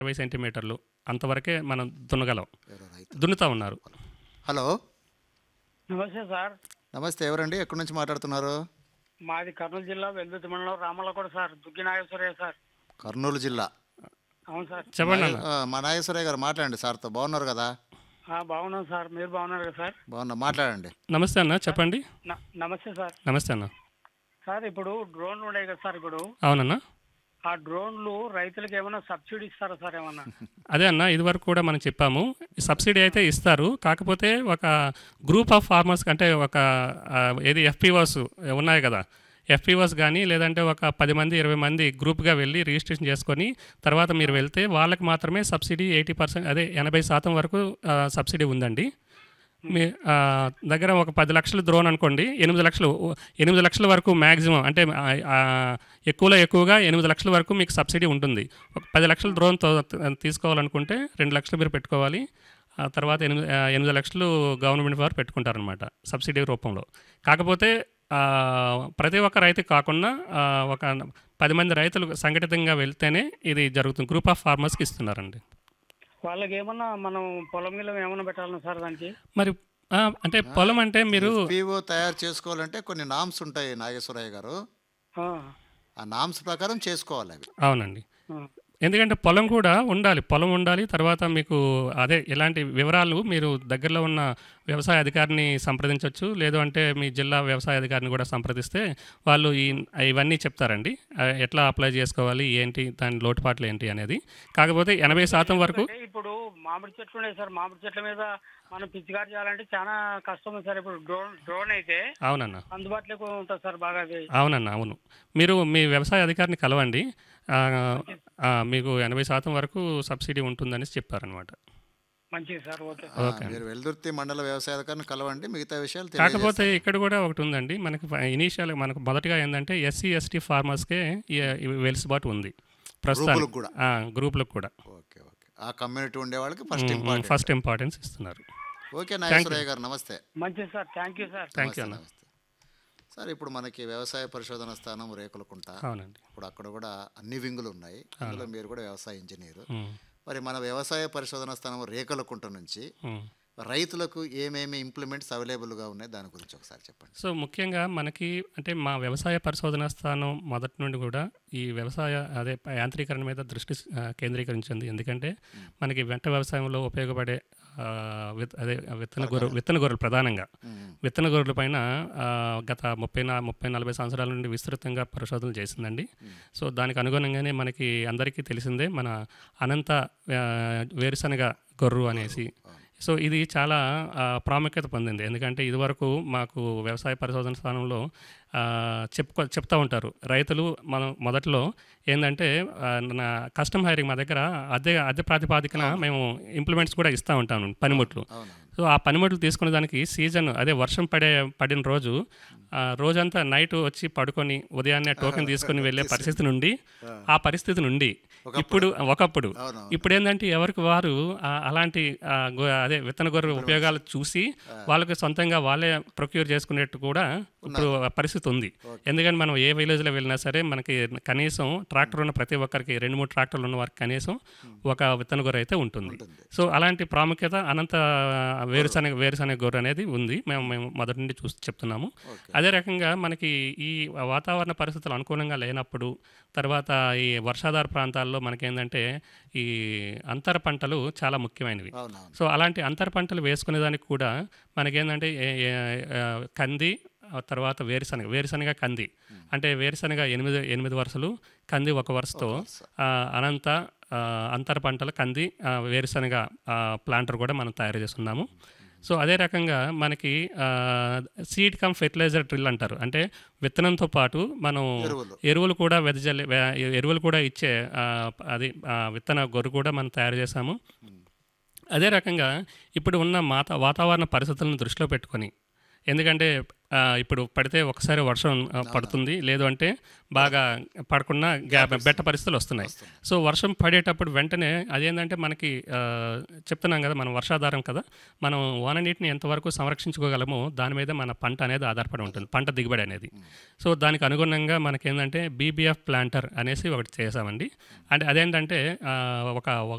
ఇరవై సెంటీమీటర్లు అంతవరకే మనం దున్నగలం ఎవరో రైతు దున్నుతా ఉన్నారు హలో నమస్తే సార్ నమస్తే ఎవరండి ఎక్కడి నుంచి మాట్లాడుతున్నారు మాది కర్నూలు జిల్లా వెల్దుర్తి మండలం రామలకోట సార్ దుగ్గి నాగేశ్వరయ్య సార్ కర్నూలు జిల్లా అవును సార్ చెప్పండి అన్న ఆ, మా నాగేశ్వరయ్య గారు మాట్లాడండి సార్తో బాగున్నారు కదా ఆ, బాగున్నాం సార్ మీరు బాగున్నారు కదా సార్ బాగున్నా మాట్లాడండి నమస్తే అన్న చెప్పండి న- నమస్తే సార్ నమస్తే అన్న సార్ ఇప్పుడు డ్రోన్లు ఉన్నాయి కదా సార్ ఇప్పుడు అవునన్నా ఆ డ్రోన్లు రైతులకు ఏమైనా సబ్సిడీ ఇస్తారా సార్ ఏమన్నా అదే అన్న ఇదివరకు కూడా మనం చెప్పాము సబ్సిడీ అయితే ఇస్తారు కాకపోతే ఒక గ్రూప్ ఆఫ్ ఫార్మర్స్ అంటే ఒక ఆ, ఏది ఎఫ్పిఓస్ ఉన్నాయి కదా ఎఫ్పిఓస్ కానీ లేదంటే ఒక పది మంది ఇరవై మంది గ్రూప్గా వెళ్ళి రిజిస్ట్రేషన్ చేసుకొని తర్వాత మీరు వెళ్తే వాళ్ళకి మాత్రమే సబ్సిడీ ఎయిటీ పర్సెంట్ అదే ఎనభై శాతం వరకు ఆ, సబ్సిడీ ఉందండి మీ ఆ, దగ్గర ఒక పది లక్షలు ద్రోన్ అనుకోండి ఎనిమిది లక్షలు ఎనిమిది లక్షల వరకు మ్యాక్సిమం అంటే ఆ, ఆ, ఎక్కువలో ఎక్కువగా ఎనిమిది లక్షల వరకు మీకు సబ్సిడీ ఉంటుంది ఒక పది లక్షలు ద్రోన్ తో- తీసుకోవాలనుకుంటే రెండు లక్షలు మీరు పెట్టుకోవాలి ఆ తర్వాత ఎనిమిది ఆ, ఎనిమిది లక్షలు గవర్నమెంట్ వారు పెట్టుకుంటారనమాట సబ్సిడీ రూపంలో కాకపోతే ఆ, ప్రతి ఒక్క రైతు కాకుండా ఆ, ఒక పది మంది రైతులు సంఘటితంగా వెళ్తేనే ఇది జరుగుతుంది గ్రూప్ ఆఫ్ ఫార్మర్స్కి ఇస్తున్నారండి వాళ్ళకి ఏమన్నా మనం పొలం మీద ఏమన్నా పెట్టాలన్నా సార్ దానికి మరి ఆ, అంటే పొలం అంటే మీరు పీఓ తయారు చేసుకోవాలంటే కొన్ని నామ్స్ ఉంటాయి నాగేశ్వరయ్య గారు ఆ, ఆ నామ్స్ ప్రకారం చేసుకోవాలి అవి అవునండి ఆ. ఎందుకంటే పొలం కూడా ఉండాలి పొలం ఉండాలి తర్వాత మీకు అదే ఇలాంటి వివరాలు మీరు దగ్గరలో ఉన్న వ్యవసాయ అధికారిని సంప్రదించవచ్చు లేదు అంటే మీ జిల్లా వ్యవసాయ అధికారిని కూడా సంప్రదిస్తే వాళ్ళు ఈ ఇవన్నీ చెప్తారండి ఆ, ఎట్లా అప్లై చేసుకోవాలి ఏంటి దాని లోటుపాట్లు ఏంటి అనేది కాకపోతే ఎనభై శాతం వరకు అంటే ఇప్పుడు మామిడి చెట్లు ఉన్నాయి సార్ మామిడి చెట్ల మీద మనం పిచ్చికారు చేయాలంటే చాలా కష్టం సార్ ఇప్పుడు డ్రోన్ డ్రోన్ అయితే అవునన్న అందుబాటులో ఉంటుంది సార్ బాగా అది అవునన్న అవును మీరు మీ వ్యవసాయ అధికారిని కలవండి ఆ, ఆ, మీకు ఎనభై శాతం వరకు సబ్సిడీ ఉంటుందని చెప్పారనమాట మంచిది సార్ ఓకే ఆ, ఓకే. మీరు వెల్దుర్తి మండల వ్యవసాయ అధికారిని కలవండి మిగతా విషయాలు కాకపోతే ఇక్కడ కూడా ఒకటి ఉందండి మనకి ఇనీషియల్ మనకు మొదటగా ఏంటంటే ఎస్సీ ఎస్టీ ఫార్మర్స్కే ఈ- ఈ వెలుసుబాటు ఉంది ప్రస్తుతానికి గ్రూపులకు కూడా. ఆ, గ్రూపులకు కూడా ఓకే ఓకే ఆ కమ్యూనిటీ ఉండే వాళ్ళకి ఫస్ట్ ఇంపార్టెంట్ ఫస్ట్ ఇంపార్టెన్స్ ఇస్తున్నారు ఓకే నాగేశ్వరయ్య గారు నమస్తే మంచిది sir thank you sir thank you నమస్తే, అన్న నమస్తే సార్ ఇప్పుడు మనకి వ్యవసాయ పరిశోధన స్థానం రేకులకుంట అవునండి ఇప్పుడు అక్కడ కూడా అన్ని వింగులు ఉన్నాయి అందులో మీరు కూడా వ్యవసాయ ఇంజనీరు ఉమ్, మరి మన వ్యవసాయ పరిశోధన స్థానం రేకులకుంట నుంచి ఉమ్. రైతులకు ఏమేమి ఇంప్లిమెంట్స్ అవైలబుల్గా ఉన్నాయి దాని గురించి ఒకసారి చెప్పండి సో ముఖ్యంగా మనకి అంటే మా వ్యవసాయ పరిశోధన స్థానం మొదటి నుండి కూడా ఈ వ్యవసాయ అదే యాంత్రీకరణ మీద దృష్టి ఆ, కేంద్రీకరించింది ఎందుకంటే మనకి వెంట వ్యవసాయంలో ఉపయోగపడే ఆ, విత్- అదే విత్తన గొర్రె విత్తన గొర్రెలు ప్రధానంగా విత్తన గొర్రెల పైన ఆ, గత ముప్పై నా ముప్పై నలభై సంవత్సరాల నుండి విస్తృతంగా పరిశోధనలు చేసిందండి సో దానికి అనుగుణంగానే మనకి అందరికీ తెలిసిందే మన అనంత ఆ, వేరుశనగ గొర్రు అనేసి సో ఇది చాలా ఆ, ప్రాముఖ్యత పొందింది ఎందుకంటే ఇదివరకు మాకు వ్యవసాయ పరిశోధన స్థానంలో ఆ, చెప్పుకో చెప్తా ఉంటారు రైతులు మనం మొదట్లో ఏంటంటే ఆ, నా కస్టమ్ హైరింగ్ మా దగ్గర అద్దె అద్దె ప్రాతిపాదికన మేము ఇంప్లిమెంట్స్ కూడా ఇస్తూ ఉంటాము పనిముట్లు అవును సో ఆ పనిముట్లు తీసుకునే దానికి సీజన్ అదే వర్షం పడే పడిన రోజు ఆ రోజంతా నైట్ వచ్చి పడుకొని ఉదయాన్నే టోకెన్ తీసుకొని వెళ్ళే పరిస్థితి నుండి ఆ పరిస్థితి నుండి ఇప్పుడు ఒకప్పుడు అవును ఇప్పుడు ఏంటంటే ఎవరికి వారు ఆ, అలాంటి ఆ, గొ- అదే విత్తన గొర్రె ఉపయోగాలు చూసి వాళ్ళకి సొంతంగా వాళ్ళే ప్రొక్యూర్ చేసుకునేట్టు కూడా ఇప్పుడు ఆ పరిస్థితి ఉంది ఎందుకంటే మనం ఏ విలేజ్లో వెళ్ళినా సరే మనకి కనీసం ట్రాక్టర్ ఉన్న ప్రతి ఒక్కరికి రెండు మూడు ట్రాక్టర్లు ఉన్న వారికి కనీసం ఒక విత్తన గొర్రె అయితే ఉంటుంది సో అలాంటి ప్రాముఖ్యత అనంత వేరుశనగ వేరుశనగ గొర్రె అనేది ఉంది మేము మేము మొదటి నుండి చూసి చెప్తున్నాము అదే రకంగా మనకి ఈ వాతావరణ పరిస్థితులు అనుకూలంగా లేనప్పుడు తర్వాత ఈ వర్షాధార ప్రాంతాల్లో మనకేంటంటే ఈ అంతర పంటలు చాలా ముఖ్యమైనవి అవునవును సో అలాంటి అంతర పంటలు వేసుకునేదానికి కూడా మనకేంటంటే ఏ- ఏ- ఆ, కంది ఆ తర్వాత వేరుశనగ వేరుశనగ కంది అంటే వేరుశనగ ఎనిమిది ఎనిమిది వరుసలు కంది ఒక వరుసతో ఆ, అనంత ఆ, అంతర పంటలు కంది ఆ, వేరుశనగ ఆ, ప్లాంటర్ కూడా మనం తయారు చేస్తున్నాము సో అదే రకంగా మనకి సీడ్ కమ్ ఫెర్టిలైజర్ డ్రిల్ అంటారు అంటే విత్తనంతో పాటు మనం ఎరువులు. ఎరువులు కూడా వెదజల్లి వే- ఎరువులు కూడా ఇచ్చే ఆ, అది ఆ, విత్తన గొర్రు కూడా మనం తయారు చేసాము అదే రకంగా ఇప్పుడు ఉన్న మాత వాతావరణ పరిస్థితులను దృష్టిలో పెట్టుకొని ఎందుకంటే ఆ, ఇప్పుడు పడితే ఒకసారి వర్షం ఆ, పడుతుంది లేదు అంటే బాగా పడకుండా గ్యాప్ బెట్ట పరిస్థితులు వస్తున్నాయి సో వర్షం పడేటప్పుడు వెంటనే అదేంటంటే మనకి ఆ, చెప్తున్నాం కదా మనం వర్షాధారం కదా మనం వాన నీటిని ఎంతవరకు సంరక్షించుకోగలమో దాని మీద మన పంట అనేది ఆధారపడి ఉంటుంది పంట దిగుబడి అనేది సో దానికి అనుగుణంగా మనకేంటంటే బీబీఎఫ్ ప్లాంటర్ అనేసి ఒకటి చేసామండి అంటే అదేంటంటే ఆ, ఒక